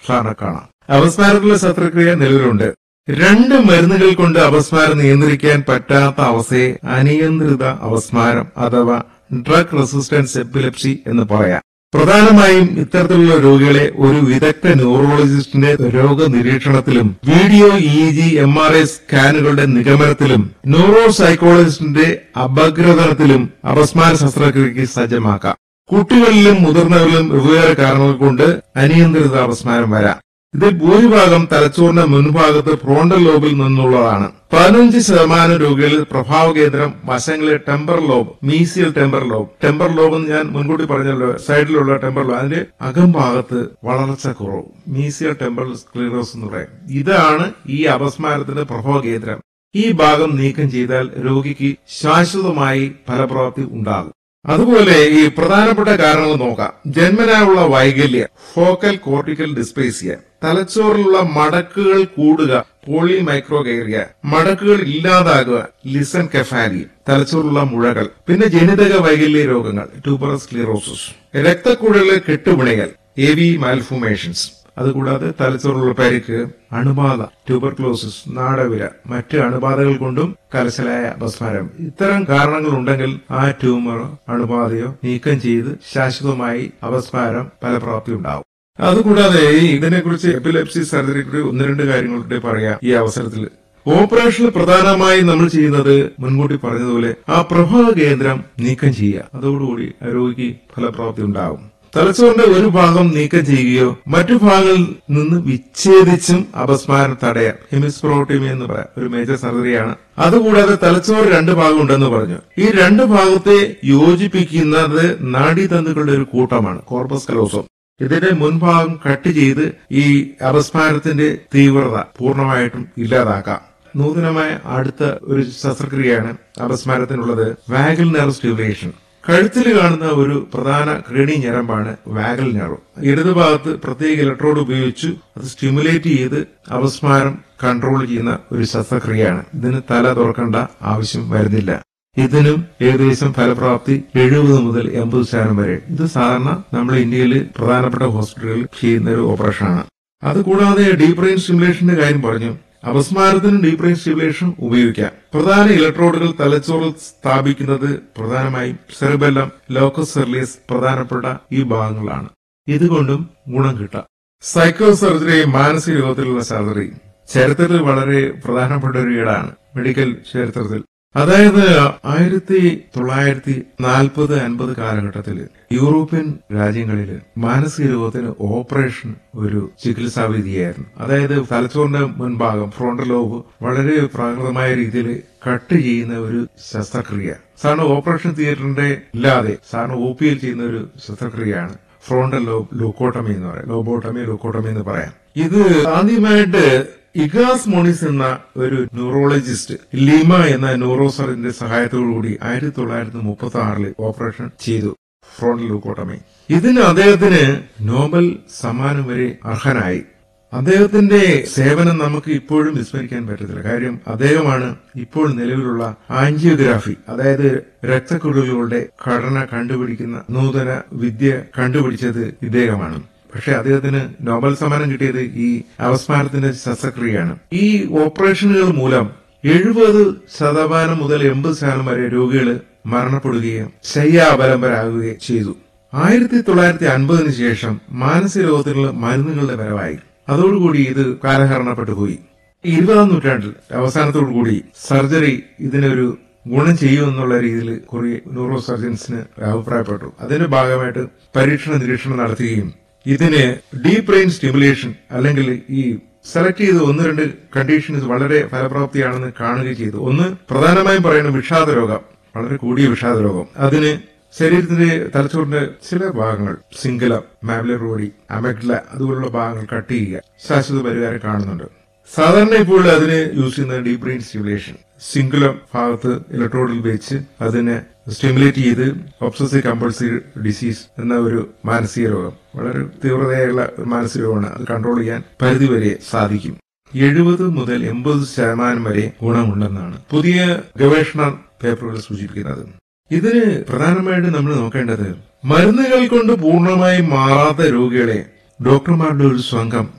സാറിനെ കാണാം അപസ്മാരത്തിലുള്ള ശസ്ത്രക്രിയ നിലവിലുണ്ട് രണ്ട് മരുന്നുകൾ കൊണ്ട് അപസ്മാരം നിയന്ത്രിക്കാൻ പറ്റാത്ത അവസ്ഥയെ അനിയന്ത്രിത അപസ്മാരം അഥവാ ഡ്രഗ് റെസിസ്റ്റൻസ് എപ്പിലെപ്സി എന്ന് പറയാം പ്രധാനമായും ഇത്തരത്തിലുള്ള രോഗികളെ ഒരു വിദഗ്ധ ന്യൂറോളജിസ്റ്റിന്റെ രോഗനിരീക്ഷണത്തിലും video E G M R I സ്കാനുകളുടെ നിഗമനത്തിലും ന്യൂറോ സൈക്കോളജിസ്റ്റിന്റെ അപഗ്രഥനത്തിലും അപസ്മാര ശസ്ത്രക്രിയയ്ക്ക് സജ്ജമാക്കാം കുട്ടികളിലും മുതിർന്നവരിലും വെവ്വേറെ കാരണങ്ങൾ കൊണ്ട് അനിയന്ത്രിത അപസ്മാരം വരാം ഇതിൽ ഭൂരിഭാഗം തലച്ചോറിന്റെ മുൻഭാഗത്ത് ഫ്രോണ്ടൽ ലോബിൽ നിന്നുള്ളതാണ് പതിനഞ്ച് ശതമാനം രോഗികളിൽ പ്രഭാവ കേന്ദ്രം വശങ്ങളിലെ temporal lobe mesial temporal lobe temporal lobe എന്ന് ഞാൻ മുൻകൂട്ടി പറഞ്ഞല്ലോ സൈഡിലുള്ള ടെമ്പർ ലോബ് അതിന്റെ അകംഭാഗത്ത് വളർച്ച കുറവ് മീസിയൽ ടെമ്പർ സ്ക്ലീറോസ് എന്ന് പറയും ഇതാണ് ഈ അപസ്മാരത്തിന്റെ പ്രഭാവ കേന്ദ്രം ഈ ഭാഗം നീക്കം ചെയ്താൽ രോഗിക്ക് ശാശ്വതമായി ഫലപ്രാപ്തി ഉണ്ടാകും അതുപോലെ ഈ പ്രധാനപ്പെട്ട കാരണങ്ങൾ നോക്കാം ജന്മനായുള്ള വൈകല്യം ഫോക്കൽ കോർട്ടിക്കൽ ഡിസ്പേസിയ തലച്ചോറിലുള്ള മടക്കുകൾ കൂടുക പോളി മൈക്രോഗേറിയ മടക്കുകൾ ഇല്ലാതാകുക ലിസൺ കെഫാലി തലച്ചോറിലുള്ള മുഴകൾ പിന്നെ ജനിതക വൈകല്യ രോഗങ്ങൾ ട്യൂബറസ് ക്ലിറോസിസ് രക്തക്കുഴലിലെ കെട്ടുപിണയൽ എ വി മാൽഫോമേഷൻസ് അതുകൂടാതെ തലച്ചോറിലുള്ള പരിക്ക് അണുബാധ ട്യൂബർക്ലോസിസ് നാടവിര മറ്റ് അണുബാധകൾ കൊണ്ടും കലശലായ അപസ്മാരം ഇത്തരം കാരണങ്ങൾ ഉണ്ടെങ്കിൽ ആ ട്യൂമറോ അണുബാധയോ നീക്കം ചെയ്ത് ശാശ്വതമായി അപസ്മാരം ഫലപ്രാപ്തി ഉണ്ടാവും അതുകൂടാതെ ഈ ഇതിനെക്കുറിച്ച് എപ്പിലെപ്സി സർജറിക്ക് ഒന്ന് രണ്ട് കാര്യങ്ങളുടെ പറയാം ഈ അവസരത്തിൽ ഓപ്പറേഷനിൽ പ്രധാനമായും നമ്മൾ ചെയ്യുന്നത് മുൻകൂട്ടി പറഞ്ഞതുപോലെ ആ പ്രഭാവ കേന്ദ്രം നീക്കം ചെയ്യുക അതോടുകൂടി ആ രോഗിക്ക് ഫലപ്രാപ്തി ഉണ്ടാവും തലച്ചോറിന്റെ ഒരു ഭാഗം നീക്കം ചെയ്യുകയോ മറ്റു ഭാഗങ്ങളിൽ നിന്ന് വിച്ഛേദിച്ചും അപസ്മാരം തടയാം ഹെമിസ്പ്രോട്ടിമി എന്ന് പറയാം ഒരു മേജർ സർജറിയാണ് അതുകൂടാതെ തലച്ചോറ് രണ്ട് ഭാഗം ഉണ്ടെന്ന് പറഞ്ഞു ഈ രണ്ട് ഭാഗത്തെ യോജിപ്പിക്കുന്നത് നാഡീതന്തുക്കളുടെ ഒരു കൂട്ടമാണ് കോർപ്പസ് കലോസം ഇതിന്റെ മുൻഭാഗം കട്ട് ചെയ്ത് ഈ അപസ്മാരത്തിന്റെ തീവ്രത പൂർണ്ണമായിട്ടും ഇല്ലാതാക്കാം നൂതനമായ അടുത്ത ഒരു ശസ്ത്രക്രിയയാണ് അപസ്മാരത്തിനുള്ളത് വാഗൽ നെർവ് സ്റ്റിമുലേഷൻ കഴുത്തിൽ കാണുന്ന ഒരു പ്രധാന ക്രീണി ഞരമ്പാണ് വാഗൽ നെർവ് ഇടതുഭാഗത്ത് പ്രത്യേക ഇലക്ട്രോഡ് ഉപയോഗിച്ച് അത് സ്റ്റിമുലേറ്റ് ചെയ്ത് അപസ്മാരം കൺട്രോൾ ചെയ്യുന്ന ഒരു ശസ്ത്രക്രിയയാണ് ഇതിന് തല തുറക്കേണ്ട ആവശ്യം വരുന്നില്ല ഇതിനും ഏകദേശം ഫലപ്രാപ്തി എഴുപത് മുതൽ എൺപത് ശതമാനം വരെ ഇത് സാധാരണ നമ്മൾ ഇന്ത്യയിൽ പ്രധാനപ്പെട്ട ഹോസ്പിറ്റലുകളിൽ ചെയ്യുന്ന ഒരു ഓപ്പറേഷനാണ് അതുകൂടാതെ ഡീപ് ബ്രെയിൻ സ്റ്റിമുലേഷന്റെ കാര്യം പറഞ്ഞു അപസ്മാരത്തിന് ഡീപ് ബ്രെയിൻ സ്റ്റിമുലേഷൻ ഉപയോഗിക്കാം പ്രധാന ഇലക്ട്രോഡുകൾ തലച്ചോറിൽ സ്ഥാപിക്കുന്നത് പ്രധാനമായും സെറിബെല്ലം ലോക്കസ് സെർലിയസ് പ്രധാനപ്പെട്ട ഈ ഭാഗങ്ങളാണ് ഇതുകൊണ്ടും ഗുണം കിട്ടാം സൈക്കോ സർജറി മാനസിക രോഗത്തിലുള്ള സർജറി ചരിത്രത്തിൽ വളരെ പ്രധാനപ്പെട്ട ഒരു ഈടാണ് മെഡിക്കൽ ചരിത്രത്തിൽ അതായത് ആയിരത്തി തൊള്ളായിരത്തി നാൽപ്പത് അൻപത് കാലഘട്ടത്തിൽ യൂറോപ്യൻ രാജ്യങ്ങളിൽ മാനസിക രോഗത്തിന് ഓപ്പറേഷൻ ഒരു ചികിത്സാ വിധിയായിരുന്നു അതായത് തലച്ചോറിന്റെ മുൻഭാഗം ഫ്രോണ്ടൽ ലോബ് വളരെ പ്രാകൃതമായ രീതിയിൽ കട്ട് ചെയ്യുന്ന ഒരു ശസ്ത്രക്രിയ സാറിന് ഓപ്പറേഷൻ തിയേറ്ററിന്റെ ഇല്ലാതെ സാറിന് ഒ പിയിൽ ചെയ്യുന്ന ഒരു ശസ്ത്രക്രിയയാണ് ഫ്രോണ്ടൽ ലോബ് ലൂക്കോട്ടമി എന്ന് പറയാം ലോബോട്ടമി ലൂക്കോട്ടമി എന്ന് പറയാം ഇത് ആദ്യമായിട്ട് ഇഗാസ് മോണിസ് എന്ന ഒരു ന്യൂറോളജിസ്റ്റ് ലിമ എന്ന ന്യൂറോസറിന്റെ സഹായത്തോടുകൂടി ആയിരത്തി തൊള്ളായിരത്തി മുപ്പത്തി ആറില് ഓപ്പറേഷൻ ചെയ്തു ഫ്രോണ്ടൽ ലൂക്കോട്ടമി ഇതിന് അദ്ദേഹത്തിന് നോബൽ സമ്മാനം വരെ അർഹനായി അദ്ദേഹത്തിന്റെ സേവനം നമുക്ക് ഇപ്പോഴും വിസ്മരിക്കാൻ പറ്റത്തില്ല കാര്യം അദ്ദേഹമാണ് ഇപ്പോൾ നിലവിലുള്ള ആൻജിയോഗ്രാഫി അതായത് രക്തക്കുഴലുകളുടെ ഘടന കണ്ടുപിടിക്കുന്ന നൂതന വിദ്യ കണ്ടുപിടിച്ചത് ഇദ്ദേഹമാണ് പക്ഷെ അദ്ദേഹത്തിന് നോബൽ സമ്മാനം കിട്ടിയത് ഈ അപസ്മാരത്തിന്റെ ശസ്ത്രക്രിയയാണ് ഈ ഓപ്പറേഷനുകൾ മൂലം എഴുപത് ശതമാനം മുതൽ എൺപത് ശതമാനം വരെ രോഗികൾ മരണപ്പെടുകയും ശയ്യാപലംബരാകുകയും ചെയ്തു ആയിരത്തി തൊള്ളായിരത്തി അൻപതിനു ശേഷം മാനസിക രോഗത്തിനുള്ള മരുന്നുകളുടെ വരവായി അതോടുകൂടി ഇത് കാലഹരണപ്പെട്ടു പോയി ഇരുപതാം നൂറ്റാണ്ടിൽ അവസാനത്തോടു കൂടി സർജറി ഇതിനൊരു ഗുണം ചെയ്യുമെന്നുള്ള രീതിയിൽ കുറെ ന്യൂറോ സർജൻസിന് അഭിപ്രായപ്പെട്ടു അതിന്റെ ഭാഗമായിട്ട് പരീക്ഷണ നിരീക്ഷണം നടത്തുകയും ഇതിന് ഡീപ് ബ്രെയിൻ സ്റ്റിമുലേഷൻ അല്ലെങ്കിൽ ഈ സെലക്ട് ചെയ്ത് ഒന്ന് രണ്ട് കണ്ടീഷൻസ് വളരെ ഫലപ്രാപ്തിയാണെന്ന് കാണുകയും ചെയ്തു ഒന്ന് പ്രധാനമായും പറയുന്ന വിഷാദ രോഗം വളരെ കൂടിയ വിഷാദ രോഗം അതിന് ശരീരത്തിന്റെ തലച്ചോറിന്റെ ചില ഭാഗങ്ങൾ സിംഗലം മാബ്ലറോഡി അമഗ്ല അതുപോലുള്ള ഭാഗങ്ങൾ കട്ട് ചെയ്യുക ശാശ്വത പരിഹാരം കാണുന്നുണ്ട് സാധാരണ ഇപ്പോൾ അതിന് യൂസ് ചെയ്യുന്ന ഡീപ് ബ്രെയിൻ സ്റ്റിമുലേഷൻ സിംഗുലം ഭാഗത്ത് ഇലക്ട്രോഡിൽ വെച്ച് അതിനെ സ്റ്റിമുലേറ്റ് ചെയ്ത് ഒബ്സസീവ് കമ്പൾസീവ് ഡിസീസ് എന്ന ഒരു മാനസിക രോഗം വളരെ തീവ്രതയുള്ള ഒരു മാനസിക രോഗമാണ് അത് കൺട്രോൾ ചെയ്യാൻ പരിധിവരെ സാധിക്കും എഴുപത് മുതൽ എൺപത് ശതമാനം വരെ ഗുണമുണ്ടെന്നാണ് പുതിയ ഗവേഷണ പേപ്പറുകൾ സൂചിപ്പിക്കുന്നത് ഇതിന് പ്രധാനമായിട്ടും നമ്മൾ നോക്കേണ്ടത് മരുന്നുകൾ കൊണ്ട് പൂർണ്ണമായും മാറാത്ത രോഗികളെ ഡോക്ടർമാരുടെ ഒരു സംഘം